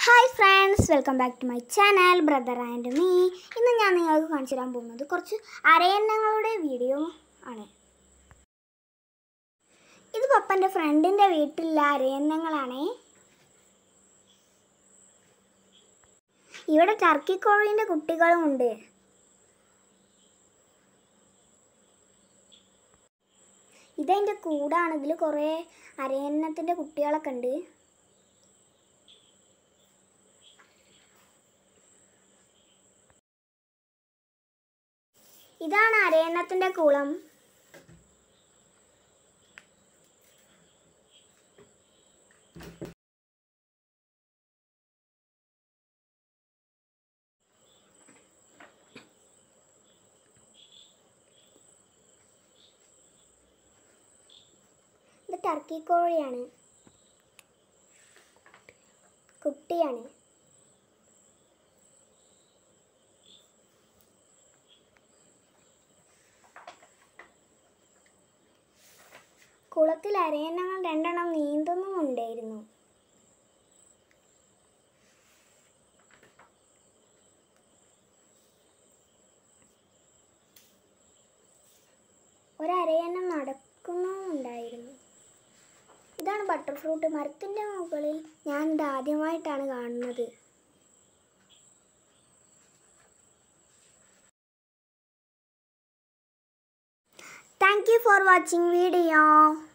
hi friends welcome back to my channel brother and me ഇന്ന് ഞാൻ നിങ്ങൾക്ക് കാണിച്ചു തരാൻ പോകുന്നത് കുറച്ച് അരയന്നങ്ങളുടെ വീഡിയോ ആണ് ഇത് പപ്പൻ്റെ ഫ്രണ്ടിൻ്റെ വീട്ടിലുള്ള അരയന്നങ്ങളാണേ ഇവിടെ ടർക്കി കോഴീൻ്റെ കുട്ടികളും ഉണ്ട് ഇതെൻ്റെ കൂടാണ് ഇതിൽ കുറേ അരയന്നത്തിൻ്റെ കുട്ടികളൊക്കെ ഉണ്ട് ഇതാണ് അരയണ്ണത്തിൻ്റെ കുളം ഇത് ടർക്കി കോഴിയാണ് കുട്ടിയാണ് കുളത്തിൽ അരയന്നങ്ങൾ രണ്ടെണ്ണം നീന്തുന്നുമുണ്ടായിരുന്നു ഒരരയന്നം നടക്കുന്നുണ്ടായിരുന്നു ഇതാണ് ബട്ടർ ഫ്രൂട്ട് മരത്തിൻ്റെ മുകളിൽ ഞാൻ ഇത് ആദ്യമായിട്ടാണ് കാണുന്നത് thank you for watching video